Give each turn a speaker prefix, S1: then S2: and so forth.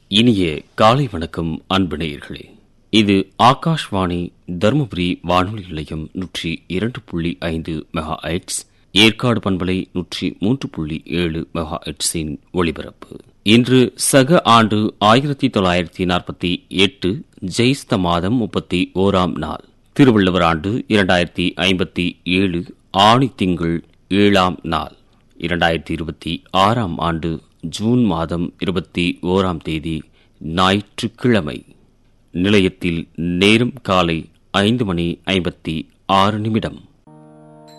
S1: இனிய காலை வணக்கம் அன்பு நேயர்களே இது ஆகாஷ்வாணி தருமபுரி வானொலி நிலையம் நூற்றி இரண்டு புள்ளி ஐந்து மெகா எட்ஸ் ஏற்காடு பண்பலை நூற்றி மூன்று புள்ளி ஏழு மெகா எட்ஸின் ஒளிபரப்பு இன்று சக ஆண்டு ஆயிரத்தி தொள்ளாயிரத்தி நாற்பத்தி எட்டு ஜெயிஸ்த மாதம் முப்பத்தி ஓராம் நாள் திருவள்ளுவர் ஆண்டு இரண்டாயிரத்தி ஐம்பத்தி ஏழு ஆணி திங்கள் ஏழாம் நாள் இரண்டாயிரத்தி இருபத்தி ஆறாம் ஆண்டு ஜூன் மாதம் இருபத்தி ஓராம் தேதி ஞாயிற்றுக்கிழமை நிலையத்தில் நேரம் காலை ஐந்து மணி ஐம்பத்தி ஆறு நிமிடம்